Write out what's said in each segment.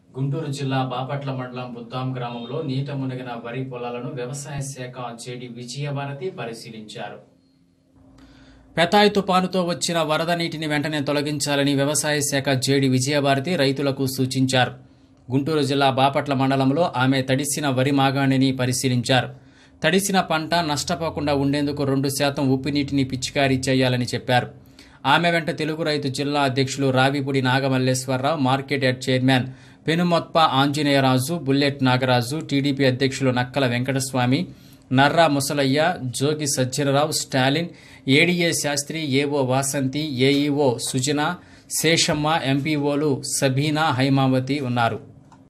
గుంటూరు జిల్లా బాపట్ల మండలం బుద్దాం గ్రామంలో నీట మునిగిన వరి పొలాలను వ్యవసాయ శాఖ జేడి విజయభారతి పరిశీలించారు పెతాయ్ తుపానుతో వచ్చిన వరద నీటిని వెంటనే తొలగించాలని వ్యవసాయ శాఖ జేడి విజయభారతి రైతులకు సూచించారు గుంటూరు జిల్లా బాపట్ల మండలంలో ఆమె తడిసిన వరి మాగాణిని పరిశీలించారు తడిసిన పంట నష్టపోకుండా ఉండేందుకు రెండు శాతం ఉప్పు నీటిని పిచికారీ చేయాలని చెప్పారు ఆమె వెంట తెలుగు రైతు జిల్లా అధ్యక్షులు Ravipudi Nagamalleswararao market yard chairman Penumatsa Anjaneyaraju bullet Nagaraju TDP అధ్యక్షులు Nakkala Venkataswamy Narra Musalayya Jogi Sajjanarao Stalin ADA Sastri AO Vasanthi AEO Sujana Seshamma ఎంపీఓలు సబీనా హైమావతి ఉన్నారు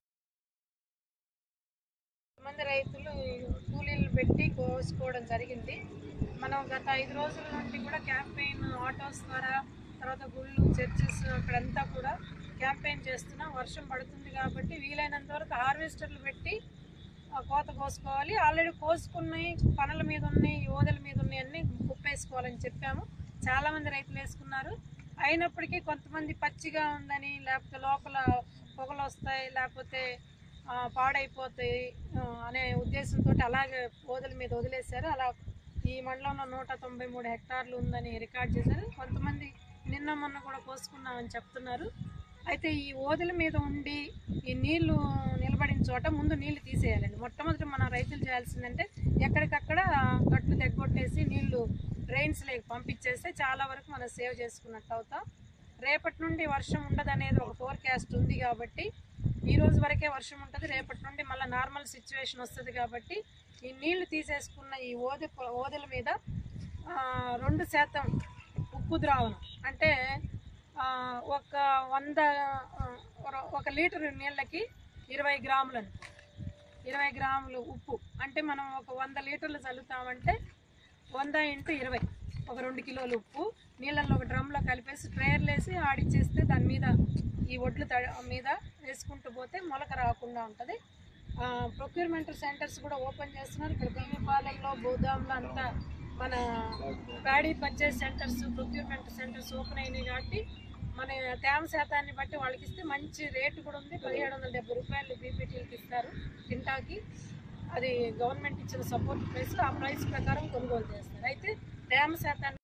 మంది రైతులు కూలీలు పెట్టి కోసుకోవడం జరిగింది మనం గత ఐదు రోజుల నుండి కూడా క్యాంపెయిన్ ఆటోస్ ద్వారా తర్వాత గుళ్ళు చర్చెస్ అక్కడంతా కూడా క్యాంపెయిన్ చేస్తున్నాం వర్షం పడుతుంది కాబట్టి వీలైనంత వరకు హార్వెస్టర్లు పెట్టి ఆ, కోత కోసుకోవాలి ఆల్రెడీ కోసుకున్నాయి పనుల మీద ఉన్నాయి ఓదల మీద ఉన్నాయి అన్ని కుప్పేసుకోవాలని చెప్పాము చాలామంది రైతులు వేసుకున్నారు అయినప్పటికీ కొంతమంది పచ్చిగా ఉందని లేకపోతే లోపల పొగలు వస్తాయి లేకపోతే ఆ, పాడైపోతాయి ఆ, అనే ఉద్దేశంతో అలాగే ఓదల మీద వదిలేశారు అలా ఈ మండలంలో నూట తొంభై మూడు హెక్టార్లు ఉందని రికార్డ్ చేశారు కొంతమంది నిన్న మొన్న కూడా కోసుకున్నామని చెప్తున్నారు అయితే ఈ ఓదల మీద ఉండి ఈ నీళ్లు నిలబడిన చోట ముందు నీళ్లు తీసేయాలండి మొట్టమొదటి మన రైతులు చేయాల్సిందంటే ఎక్కడికక్కడ గట్లు తెగ్గొట్టేసి నీళ్లు డ్రైన్స్ లేక పంపించేస్తే చాలా వరకు మనం సేవ్ చేసుకున్నట్టు అవుతాం రేపటి నుండి వర్షం ఉండదనేది ఒక ఫోర్కాస్ట్ ఉంది కాబట్టి ఈ రోజు వరకే వర్షం ఉంటుంది రేపటి నుండి మళ్ళీ నార్మల్ సిచ్యువేషన్ వస్తుంది కాబట్టి ఈ నీళ్లు తీసేసుకున్న ఈ ఓది ఓదల మీద ఆ, రెండు శాతం ఉప్పు ద్రావణం అంటే ఆ, ఒక వంద ఆ, ఒక- ఒక లీటర్ నీళ్ళకి ఇరవై గ్రాములు అనుకో ఇరవై గ్రాములు ఉప్పు అంటే మనం ఒక వంద లీటర్లు చల్లుతామంటే వంద ఇంటూ ఇరవై ఒక రెండు కిలోలు ఉప్పు నీళ్ళల్లో ఒక డ్రమ్లో కలిపేసి ట్రేయర్లు వేసి ఆడిచ్చేస్తే దాని మీద ఈ ఒడ్లు తడ మీద వేసుకుంటూ పోతే మొలక రాకుండా ఉంటుంది ప్రొక్యూర్మెంట్ సెంటర్స్ కూడా ఓపెన్ చేస్తున్నారు ఇక్కడ భీమిపాలెంలో భూదాంలో అంతా మన paddy purchase centres procurement centres open అయినాయి కాబట్టి మన తేమ శాతాన్ని బట్టి వాళ్ళకి ఇస్తే మంచి రేటు కూడా ఉంది పదిహేడు వందల డెబ్బై రూపాయలు బీపీటీలకు ఇస్తారు కింటాకి అది గవర్నమెంట్ ఇచ్చిన సపోర్ట్ ప్రైస్ ఆ ప్రైస్ ప్రకారం కొనుగోలు చేస్తారు అయితే తేమ శాతాన్ని